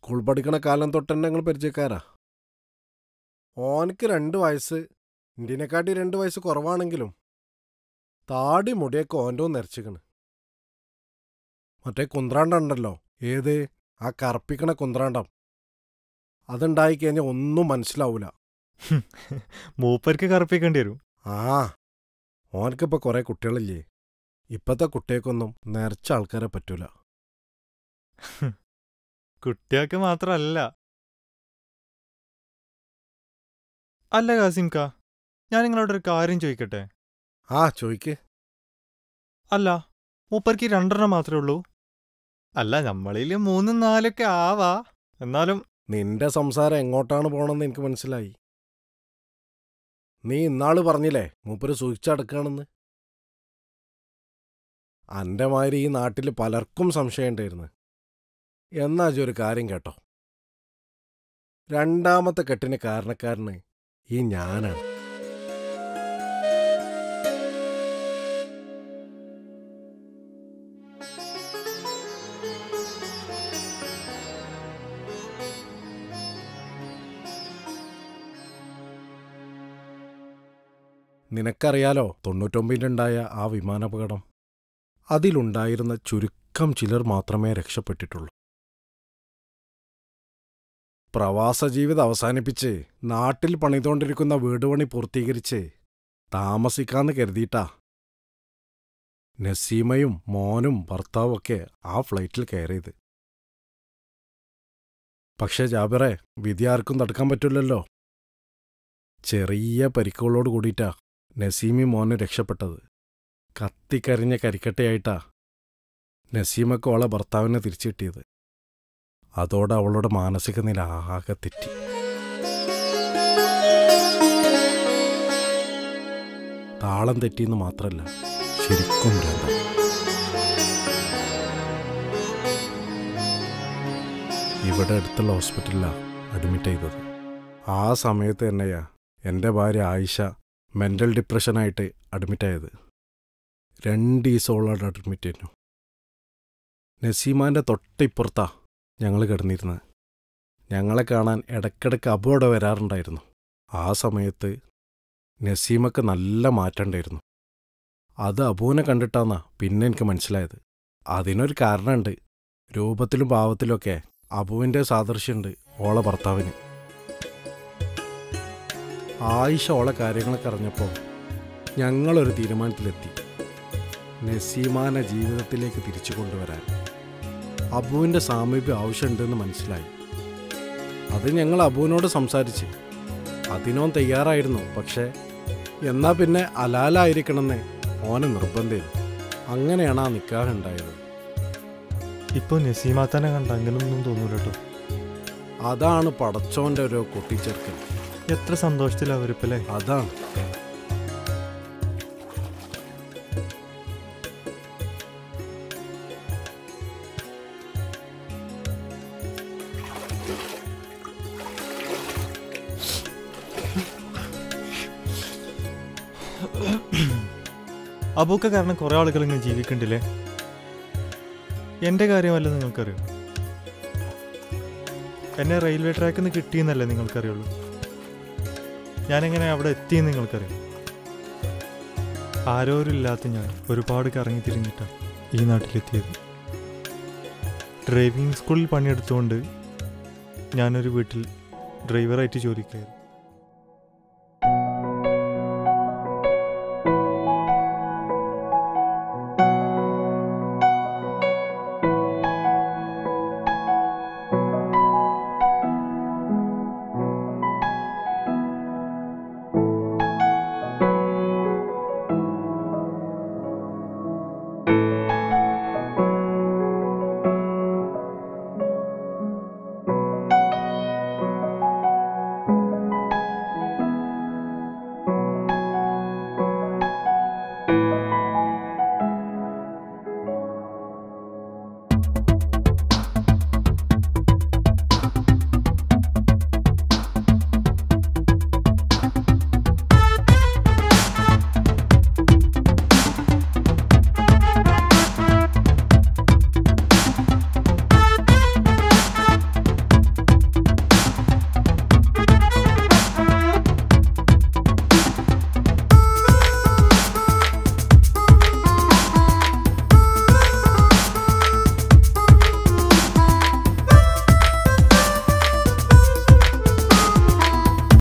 school പഠിക്കണ കാലം തൊട്ട് തന്നെ ഞങ്ങൾ പരിചയക്കാരാ ഓനക്ക് രണ്ട് വയസ്സ് ഇന്ത്യനെക്കാട്ടി രണ്ട് വയസ്സ് കുറവാണെങ്കിലും താടി മുടിയൊക്കെ ഓൻ്റെ നിരച്ചിക്കണ് മറ്റേ കുന്ത്രാണ്ടം ഉണ്ടല്ലോ ഏത് ആ കറുപ്പിക്കണ കുന്ത്രാണ്ടം അതുണ്ടായി കഴിഞ്ഞാൽ ഒന്നും മനസ്സിലാവൂല മൂപ്പർക്ക് കറുപ്പിക്കേണ്ടി വരും ആ ഓനക്കിപ്പോൾ കുറേ കുട്ടികളില്ലേ ഇപ്പത്തെ കുട്ടികൾക്കൊന്നും നിറച്ച ആൾക്കാരെ പറ്റൂല കുട്ടികൾക്ക് മാത്രമല്ല അല്ല കാസിംക ഞാൻ നിങ്ങളോട് ഒരു കാര്യം ചോദിക്കട്ടെ ആ ചോയ്ക്ക് അല്ല മൂപ്പർക്ക് ഈ രണ്ടെണ്ണം മാത്രമേ ഉള്ളൂ അല്ല നമ്മളിൽ മൂന്നും നാലൊക്കെ ആവാ എന്നാലും നിന്റെ സംസാരം എങ്ങോട്ടാണ് പോണെന്ന് എനിക്ക് മനസ്സിലായി നീ ഇന്നാള് പറഞ്ഞില്ലേ മൂപ്പര് സൂക്ഷിച്ചടക്കാണെന്ന് അന്റെ മാതിരി ഈ നാട്ടിൽ പലർക്കും സംശയമുണ്ടായിരുന്നു എന്നാ ഇജ്ജ് ഒരു കാര്യം കേട്ടോ രണ്ടാമത്തെ കെട്ടിന് കാരണക്കാരന് ഈ ഞാനാണ് നിനക്കറിയാലോ തൊണ്ണൂറ്റൊമ്പതിലുണ്ടായ ആ വിമാനാപകടം അതിലുണ്ടായിരുന്ന ചുരുക്കം ചിലർ മാത്രമേ രക്ഷപ്പെട്ടിട്ടുള്ളൂ പ്രവാസ ജീവിതം അവസാനിപ്പിച്ച് നാട്ടിൽ പണിതുകൊണ്ടിരിക്കുന്ന വീട് പണി പൂർത്തീകരിച്ച് താമസിക്കാന്ന് കരുതിയിട്ടാ നസീമയും മോനും ഭർത്താവൊക്കെ ആ ഫ്ലൈറ്റിൽ കയറിയത് പക്ഷേ ജാബിറെ വിധി ആർക്കും തടുക്കാൻ പറ്റില്ലല്ലോ ചെറിയ പരിക്കുകളോട് കൂടിയിട്ടാ നസീമി മോന് രക്ഷപ്പെട്ടത് കത്തിക്കരിഞ്ഞ കരിക്കട്ടയായിട്ടാ നസീമക്ക് അവളെ ഭർത്താവിനെ തിരിച്ചു കിട്ടിയത് അതോടെ അവളുടെ മാനസിക നില ആകെ തെറ്റി താളം തെറ്റിയെന്ന് മാത്രല്ല ശരിക്കും ഭ്രാന്ത ഇവിടെ അടുത്തുള്ള ഹോസ്പിറ്റലിലാണ് അഡ്മിറ്റ് ചെയ്തത് ആ സമയത്ത് തന്നെയാ എൻ്റെ ഭാര്യ ആയിഷ മെൻ്റൽ ഡിപ്രഷനായിട്ട് അഡ്മിറ്റായത് രണ്ട് ദിവസമോളം അഡ്മിറ്റ് ചെയ്യുന്നു നസീമാൻ്റെ തൊട്ടിപ്പുറത്താ ഞങ്ങൾ കിടന്നിരുന്നത് ഞങ്ങളെ കാണാൻ ഇടയ്ക്കിടയ്ക്ക് അബു അവിടെ വരാറുണ്ടായിരുന്നു ആ സമയത്ത് നസീമക്ക് നല്ല മാറ്റമുണ്ടായിരുന്നു അത് അബുവിനെ കണ്ടിട്ടാന്നാ പിന്നെ എനിക്ക് മനസ്സിലായത് അതിനൊരു കാരണമുണ്ട് രൂപത്തിലും ഭാവത്തിലുമൊക്കെ അബുവിൻ്റെ സാദൃശ്യമുണ്ട് ഓളെ ഭർത്താവിന് ആയിഷ ഓളെ കാര്യങ്ങളൊക്കെ അറിഞ്ഞപ്പോൾ ഞങ്ങളൊരു തീരുമാനത്തിലെത്തി നസീമാനെ ജീവിതത്തിലേക്ക് തിരിച്ചു കൊണ്ടുവരാൻ അബുവിൻ്റെ സാമീപ്യം ആവശ്യമുണ്ടെന്ന് മനസ്സിലായി അത് ഞങ്ങൾ അബുവിനോട് സംസാരിച്ച് അതിനോൻ തയ്യാറായിരുന്നു പക്ഷേ എന്നാ പിന്നെ അലാലായിരിക്കണമെന്ന് ഓന് നിർബന്ധം അങ്ങനെയാണ് ആ നിക്കാഹ് ഉണ്ടായത് ഇപ്പൊ നസീമാത്തനെ കണ്ട അങ്ങനൊന്നും തോന്നൂല കേട്ടോ അതാണ് പടച്ചോൻ്റെ ഒരു കുട്ടിച്ചേർക്കൽ എത്ര സന്തോഷത്തിലാ അവരിപ്പല്ലേ അതാണ് അബൂക്ക കാരണം കുറെ ആളുകൾ ഇങ്ങനെ ജീവിക്കണ്ടില്ലേ എന്റെ കാര്യമല്ല നിങ്ങൾക്കറിയോ എന്നെ റെയിൽവേ ട്രാക്കിൽ നിന്ന് കിട്ടിയെന്നല്ലേ നിങ്ങൾക്കറിയുള്ളൂ ഞാനെങ്ങനെ അവിടെ എത്തിയെന്ന് നിങ്ങൾക്കറിയാം ആരോരില്ലാത്ത ഞാൻ ഒരുപാട് കറങ്ങി തിരിഞ്ഞിട്ടാണ് ഈ നാട്ടിലെത്തിയത് ഡ്രൈവിംഗ് സ്കൂളിൽ പണിയെടുത്തുകൊണ്ട് ഞാനൊരു വീട്ടിൽ ഡ്രൈവറായിട്ട് ജോലിക്കായിരുന്നു